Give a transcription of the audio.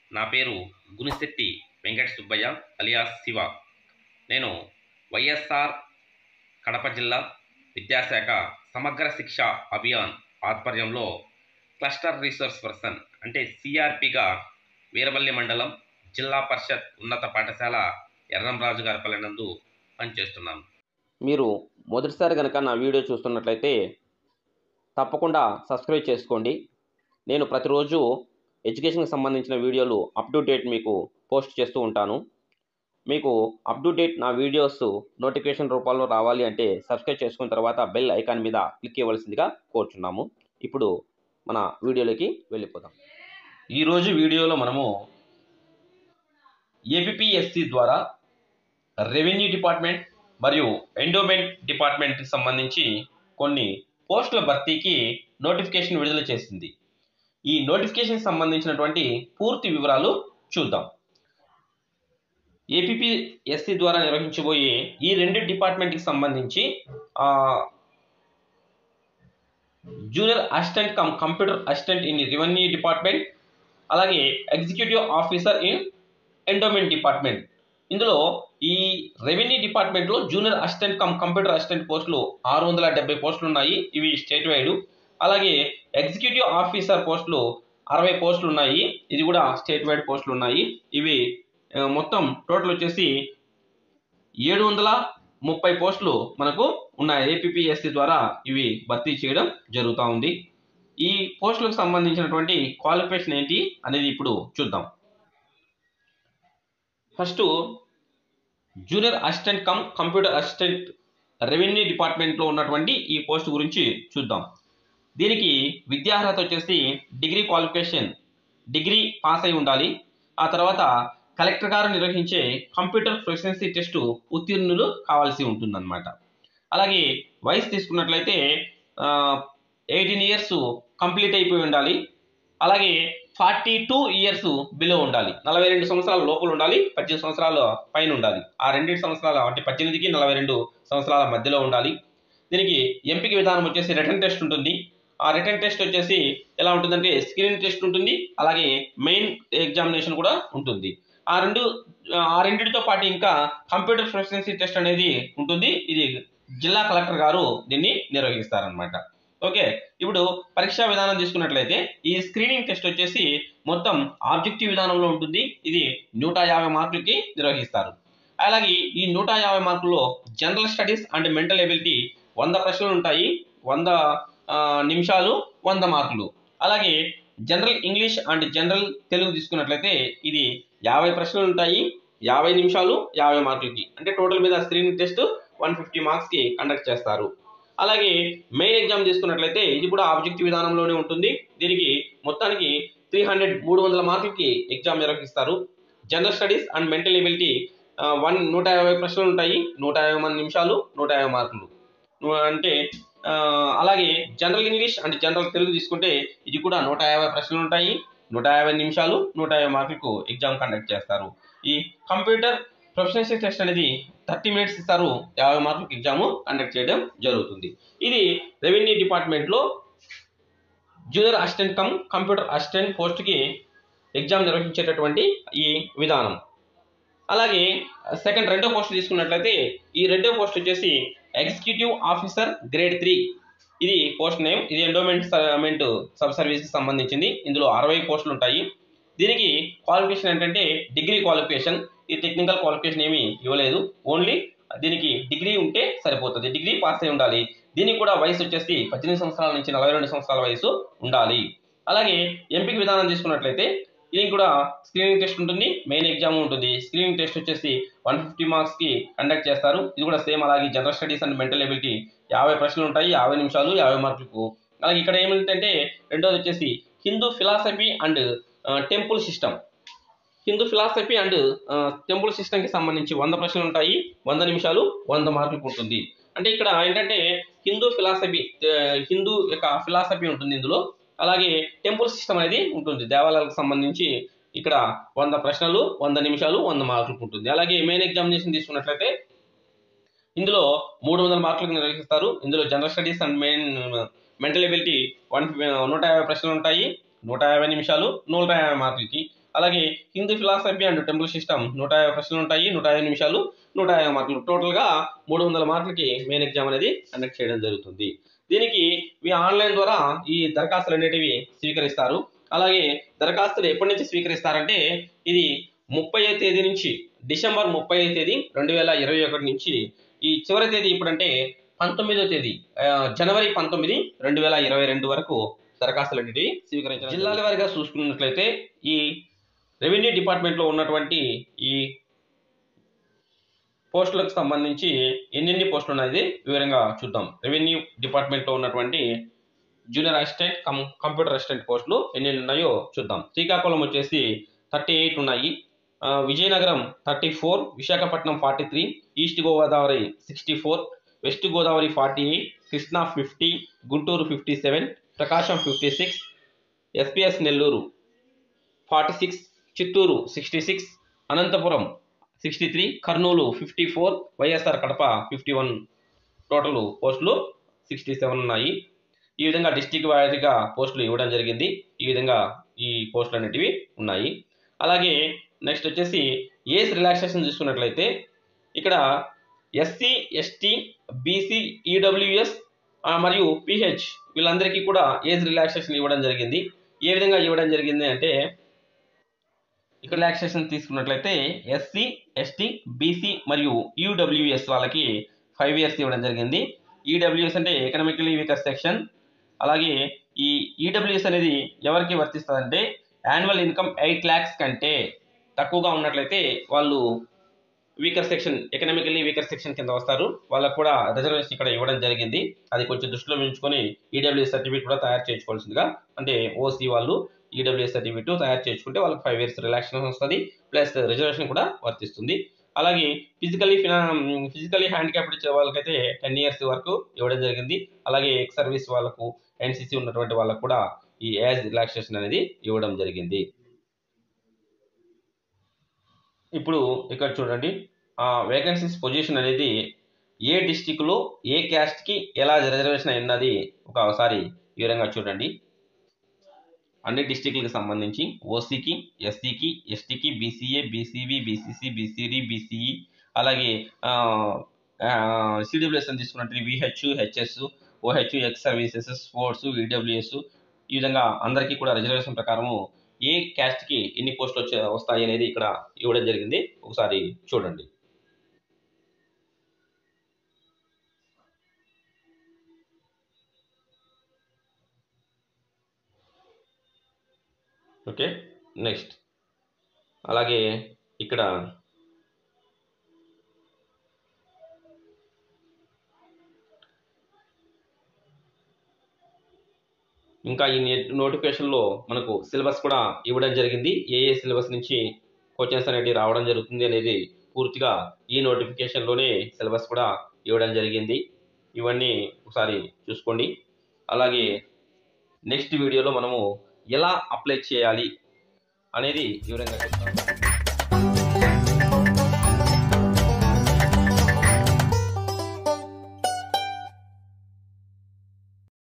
నా పేరు గునిశెట్టి వెంకట సుబ్బయ్య అలియాస్ శివ నేను వైఎస్ఆర్ కడప జిల్లా విద్యాశాఖ సమగ్ర శిక్ష అభియాన్ ఆధ్వర్యంలో క్లస్టర్ రీసోర్స్ పర్సన్ అంటే సిఆర్పిగా వీరవల్లి మండలం జిల్లా పరిషత్ ఉన్నత పాఠశాల ఎర్రంరాజు గారిపల్లి నందు పనిచేస్తున్నాను మీరు మొదటిసారి కనుక నా వీడియో చూస్తున్నట్లయితే తప్పకుండా సబ్స్క్రైబ్ చేసుకోండి నేను ప్రతిరోజు ఎడ్యుకేషన్కి సంబంధించిన వీడియోలు అప్ టు డేట్ మీకు పోస్ట్ చేస్తూ ఉంటాను మీకు అప్ టు డేట్ నా వీడియోస్ నోటిఫికేషన్ రూపంలో రావాలి అంటే సబ్స్క్రైబ్ చేసుకున్న తర్వాత బెల్ ఐకాన్ మీద క్లిక్ ఇవ్వవలసిందిగా కోరుచున్నాము ఇప్పుడు మన వీడియోలోకి వెళ్ళిపోదాం ఈరోజు వీడియోలో మనము ఏపీఎస్సి ద్వారా రెవెన్యూ డిపార్ట్మెంట్ మరియు ఎండోమెంట్ డిపార్ట్మెంట్కి సంబంధించి కొన్ని పోస్టుల భర్తీకి నోటిఫికేషన్ విడుదల చేసింది ఈ నోటిఫికేషన్ సంబంధించినటువంటి పూర్తి వివరాలు చూద్దాం ఏపీఎస్సి ద్వారా నిర్వహించబోయే ఈ రెండు డిపార్ట్మెంట్కి సంబంధించి ఆ, junior assistant cum computer assistant in revenue department అలాగే executive officer in endowment department ఇందులో ఈ రెవెన్యూ డిపార్ట్మెంట్లో junior assistant cum computer assistant పోస్టులు ఆరు వందల డెబ్బై పోస్టులు ఉన్నాయి ఇవి స్టేట్ వైడ్ అలాగే ఎగ్జిక్యూటివ్ ఆఫీసర్ పోస్టులు అరవై పోస్టులు ఉన్నాయి ఇది కూడా స్టేట్ వైడ్ పోస్టులు ఉన్నాయి ఇవి ఆ, మొత్తం టోటల్ వచ్చేసి ఏడు వందల ముప్పై పోస్టులు మనకు ఉన్నాయి ఏపీఎస్సి ద్వారా ఇవి భర్తీ చేయడం జరుగుతూ ఉంది ఈ పోస్టులకు సంబంధించినటువంటి క్వాలిఫికేషన్ ఏంటి అనేది ఇప్పుడు చూద్దాం first junior assistant cum computer assistant revenue డిపార్ట్మెంట్లో ఉన్నటువంటి ఈ పోస్ట్ గురించి చూద్దాం దీనికి విద్యార్హత వచ్చేసి డిగ్రీ క్వాలిఫికేషన్ డిగ్రీ పాస్ అయి ఉండాలి ఆ తర్వాత కలెక్టర్ గారు నిర్వహించే కంప్యూటర్ ప్రొఫెషన్సీ టెస్ట్ ఉత్తీర్ణులు కావాల్సి ఉంటుందన్నమాట అలాగే వయసు తీసుకున్నట్లయితే ఎయిటీన్ ఇయర్స్ కంప్లీట్ అయిపోయి ఉండాలి అలాగే ఫార్టీ టూ ఇయర్స్ బిలో ఉండాలి నలభై రెండు సంవత్సరాల లోపల ఉండాలి పద్దెనిమిది సంవత్సరాల పైన ఉండాలి ఆ రెండింటి సంవత్సరాల అంటే పద్దెనిమిదికి నలభై రెండు సంవత్సరాల మధ్యలో ఉండాలి దీనికి ఎంపిక విధానం వచ్చేసి రిటర్న్ టెస్ట్ ఉంటుంది ఆ రిటర్న్ టెస్ట్ వచ్చేసి ఎలా ఉంటుందంటే స్క్రీనింగ్ టెస్ట్ ఉంటుంది అలాగే మెయిన్ ఎగ్జామినేషన్ కూడా ఉంటుంది ఆ రెండు ఆ రెండింటితో పాటు ఇంకా కంప్యూటర్ ప్రొఫెషన్సీ టెస్ట్ అనేది ఉంటుంది ఇది జిల్లా కలెక్టర్ గారు దీన్ని నిర్వహిస్తారనమాట ఓకే ఇప్పుడు పరీక్షా విధానం తీసుకున్నట్లయితే ఈ స్క్రీనింగ్ టెస్ట్ వచ్చేసి మొత్తం ఆబ్జెక్టివ్ విధానంలో ఉంటుంది ఇది నూట యాభై మార్కులకి నిర్వహిస్తారు అలాగే ఈ నూట యాభై మార్కుల్లో general studies and mental ability వంద ప్రశ్నలు ఉంటాయి వంద ఆ, నిమిషాలు వంద మార్కులు అలాగే general English and general Telugu తీసుకున్నట్లయితే ఇది యాభై ప్రశ్నలు ఉంటాయి యాభై నిమిషాలు యాభై మార్కులకి అంటే టోటల్ మీద స్క్రీనింగ్ టెస్ట్ వన్ ఫిఫ్టీ మార్క్స్కి కండక్ట్ చేస్తారు అలాగే మెయిన్ ఎగ్జామ్ తీసుకున్నట్లయితే ఇది కూడా ఆబ్జెక్టివ్ విధానంలోనే ఉంటుంది దీనికి మొత్తానికి త్రీ హండ్రెడ్ మూడు వందల మార్కులకి ఎగ్జామ్ నిర్వహిస్తారు general studies and mental ability one నూట యాభై ప్రశ్నలు ఉంటాయి నూట యాభై మంది నిమిషాలు నూట యాభై మార్కులు ను- అంటే ఆ, అలాగే general English and general Telugu తీసుకుంటే ఇది కూడా నూట యాభై ప్రశ్నలు ఉంటాయి నూట యాభై నిమిషాలు నూట యాభై మార్కులకు ఎగ్జామ్ కండక్ట్ చేస్తారు ఈ కంప్యూటర్ ప్రొఫెషనల్సీ టెస్ట్ అనేది థర్టీ మినిట్స్ ఇస్తారు యాభై మార్కులకు ఎగ్జామ్ కండక్ట్ చేయడం జరుగుతుంది ఇది రెవెన్యూ డిపార్ట్మెంట్లో junior assistant cum computer assistant పోస్ట్కి ఎగ్జామ్ నిర్వహించేటటువంటి ఈ విధానం అలాగే సెకండ్ రెండో పోస్ట్ తీసుకున్నట్లయితే ఈ రెండో పోస్ట్ వచ్చేసి ఎగ్జిక్యూటివ్ ఆఫీసర్ గ్రేడ్ త్రీ ఇది పోస్ట్ నేమ్ ఇది ఎండోమెంట్ సబ్ సర్వీస్కి సంబంధించింది ఇందులో అరవై పోస్టులు ఉంటాయి దీనికి క్వాలిఫికేషన్ ఏంటంటే డిగ్రీ క్వాలిఫికేషన్ ఈ టెక్నికల్ క్వాలిఫికేషన్ ఏమీ ఇవ్వలేదు ఓన్లీ దీనికి డిగ్రీ ఉంటే సరిపోతుంది డిగ్రీ పాస్ అయి ఉండాలి దీనికి కూడా వయసు వచ్చేసి పద్దెనిమిది సంవత్సరాల నుంచి నలభై రెండు సంవత్సరాల వయసు ఉండాలి అలాగే ఎంపిక విధానం తీసుకున్నట్లయితే దీనికి కూడా స్క్రీనింగ్ టెస్ట్ ఉంటుంది మెయిన్ ఎగ్జామ్ ఉంటుంది స్క్రీనింగ్ టెస్ట్ వచ్చేసి వన్ ఫిఫ్టీ మార్క్స్కి కండక్ట్ చేస్తారు ఇది కూడా సేమ్ అలాగే general studies and mental ability యాభై ప్రశ్నలు ఉంటాయి యాభై నిమిషాలు యాభై మార్కులకు అలాగే ఇక్కడ ఏమిటంటే రెండోది వచ్చేసి Hindu philosophy and temple system Hindu philosophy and temple సిస్టమ్కి సంబంధించి వంద ప్రశ్నలు ఉంటాయి వంద నిమిషాలు వంద మార్కులకు ఉంటుంది అంటే ఇక్కడ ఏంటంటే హిందూ ఫిలాసఫీ హిందూ యొక్క ఫిలాసఫీ ఉంటుంది ఇందులో అలాగే టెంపుల్ సిస్టమ్ అనేది ఉంటుంది దేవాలయాలకు సంబంధించి ఇక్కడ వంద ప్రశ్నలు వంద నిమిషాలు వంద మార్కులకు ఉంటుంది అలాగే మెయిన్ ఎగ్జామినేషన్ తీసుకున్నట్లయితే ఇందులో మూడు వందల మార్కులకు నిర్వహిస్తారు ఇందులో general studies and main mental ability one నూట యాభై ప్రశ్నలు ఉంటాయి నూట యాభై నిమిషాలు నూట యాభై మార్కులకి అలాగే Hindu philosophy and temple system నూట యాభై ప్రశ్నలు ఉంటాయి నూట యాభై నిమిషాలు నూట యాభై మార్కులు టోటల్గా మూడు వందల మార్కులకి మెయిన్ ఎగ్జామ్ అనేది కండక్ట్ చేయడం జరుగుతుంది దీనికి మీ ఆన్లైన్ ద్వారా ఈ దరఖాస్తులు అనేటివి స్వీకరిస్తారు అలాగే దరఖాస్తులు ఎప్పటి నుంచి స్వీకరిస్తారంటే ఇది ముప్పై తేదీ నుంచి డిసెంబర్ ముప్పై తేదీ రెండు వేల ఇరవై ఒకటి నుంచి ఈ చివరి తేదీ ఇప్పుడంటే పంతొమ్మిదో తేదీ ఆ, జనవరి పంతొమ్మిది రెండు వేల ఇరవై రెండు వరకు దరఖాస్తులు అనేటివి స్వీకరించారు జిల్లాల వారిగా చూసుకున్నట్లయితే ఈ రెవెన్యూ డిపార్ట్మెంట్లో ఉన్నటువంటి ఈ పోస్టులకు సంబంధించి ఎన్నెన్ని పోస్టులు ఉన్నాయి వివరంగా చూద్దాం రెవెన్యూ డిపార్ట్మెంట్లో ఉన్నటువంటి junior assistant cum computer assistant పోస్టులు ఎన్ని ఉన్నాయో చూద్దాం శ్రీకాకుళం వచ్చేసి థర్టీ ఎయిట్ ఉన్నాయి ఆ, Vizianagaram thirty four Visakhapatnam forty three east Godavari sixty four west Godavari forty eight Krishna fifty Guntur fifty seven Prakasam fifty six SPS Nellore forty six Chittoor sixty six Anantapuram sixty three Kurnool fifty four YSR Kadapa fifty one total పోస్టులు sixty seven ఉన్నాయి ఈ విధంగా district వారీగా పోస్టులు ఇవ్వడం జరిగింది ఈ విధంగా ఈ పోస్టులు అనేటివి ఉన్నాయి అలాగే నెక్స్ట్ వచ్చేసి ఏజ్ రిలాక్సేషన్ చూసుకున్నట్లయితే ఇక్కడ ఎస్సీ ఎస్టీ బీసీ ఈడబ్ల్యూఎస్ మరియు పిహెచ్ వీళ్ళందరికీ కూడా ఏజ్ రిలాక్సేషన్ ఇవ్వడం జరిగింది ఏ విధంగా ఇవ్వడం జరిగింది అంటే ఇక్కడ రిలాక్సేషన్ తీసుకున్నట్లయితే ఎస్సీ ఎస్టీ బీసీ మరియు యూడబ్ల్యూఎస్ వాళ్ళకి ఫైవ్ ఇయర్స్ ఇవ్వడం జరిగింది ఈడబ్ల్యూఎస్ అంటే ఎకనామికలీ వీకర్ సెక్షన్ అలాగే ఈ ఈడబ్ల్యూఎస్ అనేది ఎవరికి వర్తిస్తుందంటే యాన్యువల్ ఇన్కమ్ ఎయిట్ ల్యాక్స్ కంటే తక్కువగా ఉన్నట్లయితే వాళ్ళు weaker section economically weaker section కింద వస్తారు వాళ్ళకు కూడా రిజర్వేషన్ ఇక్కడ ఇవ్వడం జరిగింది అది కొంచెం దృష్టిలో ఉంచుకొని ఈడబ్ల్యూఎస్ సర్టిఫికేట్ కూడా తయారు చేసుకోవాల్సిందిగా అంటే ఓసీ వాళ్ళు ఈడబ్ల్యూఎస్ సర్టిఫికేట్ తయారు చేసుకుంటే వాళ్ళకి ఫైవ్ ఇయర్స్ రిలాక్సేషన్ వస్తుంది ప్లస్ రిజర్వేషన్ కూడా వర్తిస్తుంది అలాగే ఫిజికలీ ఫినా ఫిజికలీ హ్యాండిక్యాప్డ్ ఇచ్చే వాళ్ళకైతే టెన్ ఇయర్స్ వరకు ఇవ్వడం జరిగింది అలాగే ఎక్స్ సర్వీస్ వాళ్ళకు ఎన్సీసీ ఉన్నటువంటి వాళ్ళకు కూడా ఈ ఏజ్ రిలాక్సేషన్ అనేది ఇవ్వడం జరిగింది ఇప్పుడు ఇక్కడ చూడండి ఆ వేకెన్సీస్ పొజిషన్ అనేది ఏ డిస్టిక్లో ఏ క్యాస్ట్కి ఎలా రిజర్వేషన్ అయినది ఒకసారి వివరంగా చూడండి అన్ని డిస్టిక్లకు సంబంధించి ఓసీకి ఎస్సీకి ఎస్టీకి BCA BCB BCC BCD BCE అలాగే సిడబ్ల్యూఎస్ అని తీసుకున్నట్టు VH HS OH ex services sports EWS ఈ విధంగా అందరికీ కూడా రిజర్వేషన్ ప్రకారము ఏ క్యాస్ట్కి ఎన్ని పోస్టులు వచ్చే వస్తాయి అనేది ఇక్కడ ఇవ్వడం జరిగింది ఒకసారి చూడండి ఓకే నెక్స్ట్ అలాగే ఇక్కడ ఇంకా ఈ నోటిఫికేషన్లో మనకు సిలబస్ కూడా ఇవ్వడం జరిగింది ఏ ఏ సిలబస్ నుంచి క్వశ్చన్స్ అనేవి రావడం జరుగుతుంది అనేది పూర్తిగా ఈ నోటిఫికేషన్లోనే సిలబస్ కూడా ఇవ్వడం జరిగింది ఇవన్నీ ఒకసారి చూసుకోండి అలాగే నెక్స్ట్ వీడియోలో మనము ఎలా అప్లై చేయాలి అనేది వివరంగా చెప్తాను